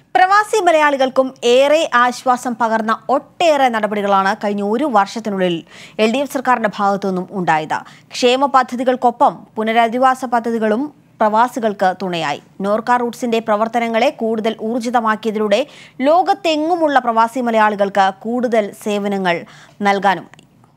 പ്രവാസി മലയാളികൾക്കും ഏറെ ആശ്വാസം പകർന്ന ഒട്ടേറെ നടപടികളാണ് കഴിഞ്ഞ ഒരു വർഷത്തിനുള്ളിൽ എൽ ഡി എഫ് സർക്കാരിന്റെ ഭാഗത്തുനിന്നും ഉണ്ടായത് ക്ഷേമ പദ്ധതികൾക്കൊപ്പം പുനരധിവാസ പദ്ധതികളും പ്രവാസികൾക്ക് തുണയായി നോർക്ക റൂട്ട്സിന്റെ പ്രവർത്തനങ്ങളെ കൂടുതൽ ഊർജിതമാക്കിയതിലൂടെ ലോകത്തെങ്ങുമുള്ള പ്രവാസി മലയാളികൾക്ക് കൂടുതൽ സേവനങ്ങൾ നൽകാനുമായി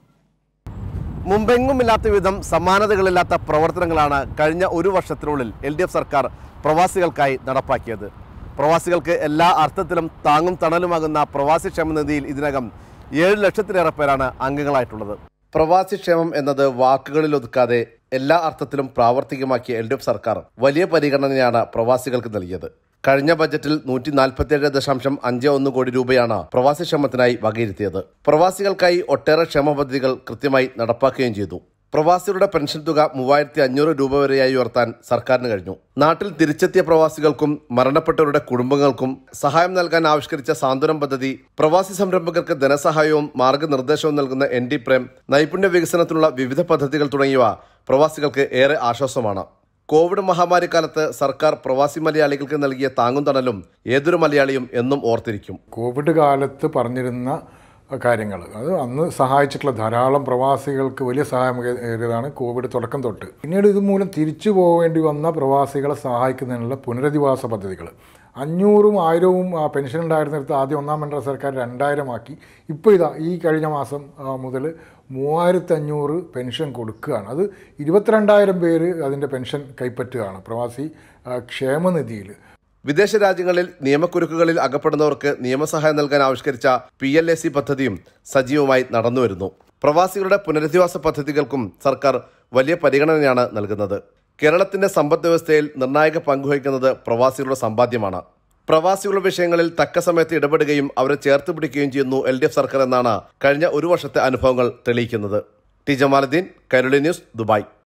മുമ്പെങ്ങുമില്ലാത്ത വിധം സമാനതകളില്ലാത്ത പ്രവർത്തനങ്ങളാണ് കഴിഞ്ഞ ഒരു വർഷത്തിനുള്ളിൽ എൽ ഡി എഫ് സർക്കാർ പ്രവാസികൾക്കായി നടപ്പാക്കിയത് പ്രവാസികൾക്ക് എല്ലാ അർത്ഥത്തിലും താങ്ങും തണലുമാകുന്ന പ്രവാസി ക്ഷേമനിധിയിൽ ഇതിനകം ഏഴ് ലക്ഷത്തിലേറെ പേരാണ് അംഗങ്ങളായിട്ടുള്ളത് പ്രവാസി ക്ഷേമം എന്നത് വാക്കുകളിൽ ഒതുക്കാതെ എല്ലാ അർത്ഥത്തിലും പ്രാവർത്തികമാക്കിയ എൽ ഡി എഫ് സർക്കാർ വലിയ പരിഗണനയാണ് പ്രവാസികൾക്ക് നൽകിയത് കഴിഞ്ഞ ബജറ്റിൽ നൂറ്റി നാൽപ്പത്തിയേഴ് ദശാംശം അഞ്ച് ഒന്ന് കോടി രൂപയാണ് പ്രവാസി ക്ഷേമത്തിനായി വകയിരുത്തിയത് പ്രവാസികൾക്കായി ഒട്ടേറെ ക്ഷേമ പദ്ധതികൾ കൃത്യമായി നടപ്പാക്കുകയും ചെയ്തു പ്രവാസികളുടെ പെൻഷൻ തുക മൂവായിരത്തി അഞ്ഞൂറ് രൂപ വരെയായി ഉയർത്താൻ സർക്കാരിന് കഴിഞ്ഞു നാട്ടിൽ തിരിച്ചെത്തിയ പ്രവാസികൾക്കും മരണപ്പെട്ടവരുടെ കുടുംബങ്ങൾക്കും സഹായം നൽകാൻ ആവിഷ്കരിച്ച സാന്ത്വനം പദ്ധതി പ്രവാസി സംരംഭകർക്ക് ധനസഹായവും മാർഗനിർദ്ദേശവും നൽകുന്ന എൻ ഡി പ്രേം നൈപുണ്യ വികസനത്തിനുള്ള വിവിധ പദ്ധതികൾ തുടങ്ങിയവ പ്രവാസികൾക്ക് ഏറെ ആശ്വാസമാണ് കോവിഡ് മഹാമാരി കാലത്ത് സർക്കാർ പ്രവാസി മലയാളികൾക്ക് നൽകിയ താങ്ങും തണലും ഏതൊരു മലയാളിയും എന്നും ഓർത്തിരിക്കും കോവിഡ് കാലത്ത് പറഞ്ഞിരുന്ന കാര്യങ്ങൾ അത് അന്ന് സഹായിച്ചിട്ടുള്ള ധാരാളം പ്രവാസികൾക്ക് വലിയ സഹായം ഏറിയതാണ് കോവിഡ് തുടക്കം തൊട്ട് പിന്നീട് ഇതുമൂലം തിരിച്ചു പോവേണ്ടി വന്ന പ്രവാസികളെ സഹായിക്കുന്നതിനുള്ള പുനരധിവാസ പദ്ധതികൾ അഞ്ഞൂറും ആയിരവും ആ, പെൻഷൻ ഉണ്ടായിരുന്നിടത്ത് ആദ്യം ഒന്നാം മണ്ഡല സർക്കാർ രണ്ടായിരം ആക്കി ഇപ്പോൾ ഇതാ ഈ കഴിഞ്ഞ മാസം മുതൽ മൂവായിരത്തി അഞ്ഞൂറ് പെൻഷൻ കൊടുക്കുകയാണ് അത് ഇരുപത്തിരണ്ടായിരം പേര് അതിൻ്റെ പെൻഷൻ കൈപ്പറ്റുകയാണ് പ്രവാസി ആ, ക്ഷേമനിധിയിൽ വിദേശ രാജ്യങ്ങളിൽ നിയമക്കുരുക്കുകളിൽ അകപ്പെടുന്നവർക്ക് നിയമസഹായം നൽകാൻ ആവിഷ്കരിച്ച പി എൽ എ സി പദ്ധതിയും സജീവമായി നടന്നുവരുന്നു പ്രവാസികളുടെ പുനരധിവാസ പദ്ധതികൾക്കും സർക്കാർ വലിയ പരിഗണനയാണ് നൽകുന്നത് കേരളത്തിന്റെ സമ്പദ് വ്യവസ്ഥയിൽ നിർണായക പങ്കുവഹിക്കുന്നത് പ്രവാസികളുടെ സമ്പാദ്യമാണ് പ്രവാസികളുടെ വിഷയങ്ങളിൽ തക്ക സമയത്ത് ഇടപെടുകയും അവരെ ചേർത്ത് പിടിക്കുകയും ചെയ്യുന്നു എൽ ഡി എഫ് സർക്കാർ എന്നാണ് കഴിഞ്ഞ ഒരു വർഷത്തെ അനുഭവങ്ങൾ തെളിയിക്കുന്നത് T Jamaluddin Kairali news Dubai